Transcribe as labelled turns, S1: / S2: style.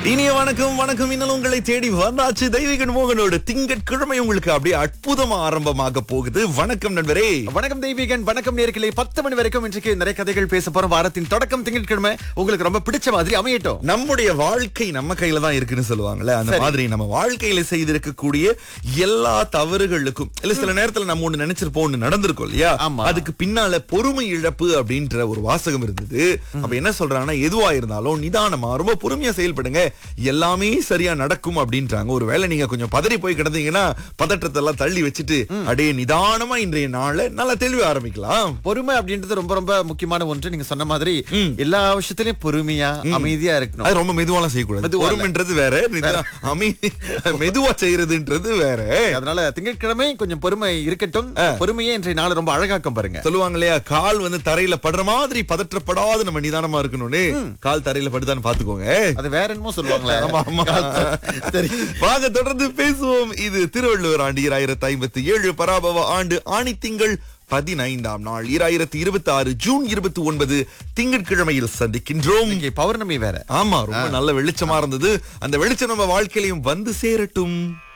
S1: இனிய வணக்கம் வணக்கம் இன்னும் உங்களை தேடி வந்தாச்சு தெய்வீகன் மோகனோட திங்கட்கிழமை உங்களுக்கு அப்படியே அற்புதமா ஆரம்பமாக போகுது வணக்கம் நண்பரே
S2: வணக்கம் தெய்வீகன் வணக்கம் நேர்களே பத்து மணி வரைக்கும் இன்றைக்கு நிறைய கதைகள் பேச போறோம் வாரத்தின் தொடக்கம் திங்கட்கிழமை உங்களுக்கு ரொம்ப பிடிச்ச மாதிரி அமையட்டும்
S1: நம்முடைய வாழ்க்கை நம்ம கையில தான் இருக்குன்னு சொல்லுவாங்கல்ல அந்த மாதிரி நம்ம வாழ்க்கையில செய்திருக்கக்கூடிய எல்லா தவறுகளுக்கும் இல்ல சில நேரத்துல நம்ம ஒண்ணு நினைச்சிருப்போம் ஒண்ணு நடந்திருக்கும் இல்லையா
S2: ஆமா.
S1: அதுக்கு பின்னால பொறுமை இழப்பு அப்படின்ற ஒரு வாசகம் இருந்தது அப்ப என்ன சொல்றாங்கன்னா எதுவா இருந்தாலும் நிதானமா ரொம்ப பொறுமையா செயல்படுங்க எல்லாமே சரியா நடக்கும் அப்படின்றாங்க ஒருவேளை நீங்க கொஞ்சம் பதறி போய் கிடந்தீங்கன்னா பதற்றத்தை எல்லாம் தள்ளி வச்சுட்டு அடே நிதானமா இன்றைய நாளை நல்லா தெளிவ ஆரம்பிக்கலாம்
S2: பொறுமை அப்படின்றது ரொம்ப ரொம்ப முக்கியமான ஒன்று நீங்க சொன்ன மாதிரி எல்லா விஷயத்திலயும் பொறுமையா அமைதியா இருக்கணும்
S1: அது ரொம்ப மெதுவாலாம் செய்யக்கூடாது
S2: மெதுவா இல்ல.
S1: பொறுமைன்றது வேற நிதா- அமைதி மெதுவா செய்யறதுன்றது வேற
S2: அதனால திங்கட்கிழமை கொஞ்சம் பொறுமை இருக்கட்டும் பொறுமையே இன்றைய நாள் ரொம்ப அழகாக்கம் பாருங்க
S1: சொல்லுவாங்க இல்லையா கால் வந்து தரையில படுற மாதிரி பதற்றப்படாத நம்ம நிதானமா இருக்கணும்னு கால் தரையில படுதான்னு பாத்துக்கோங்க
S2: அது வேற என்னமோ சொல்லுவாங்களே
S1: ஆமா ஆமா
S2: சரி
S1: வாங்க தொடர்ந்து பேசுவோம் இது திருவள்ளுவர் ஆண்டு இராயிரத்தி ஐம்பத்தி ஏழு பராபவ ஆண்டு ஆணி திங்கள் பதினைந்தாம் நாள் இராயிரத்தி இருபத்தி ஆறு ஜூன் இருபத்தி ஒன்பது திங்கட்கிழமையில் சந்திக்கின்றோம்
S2: இன்னைக்கு பௌர்ணமி வேற
S1: ஆமா ரொம்ப நல்ல வெளிச்சமா இருந்தது அந்த வெளிச்சம் நம்ம வாழ்க்கையிலையும் வந்து சேரட்டும்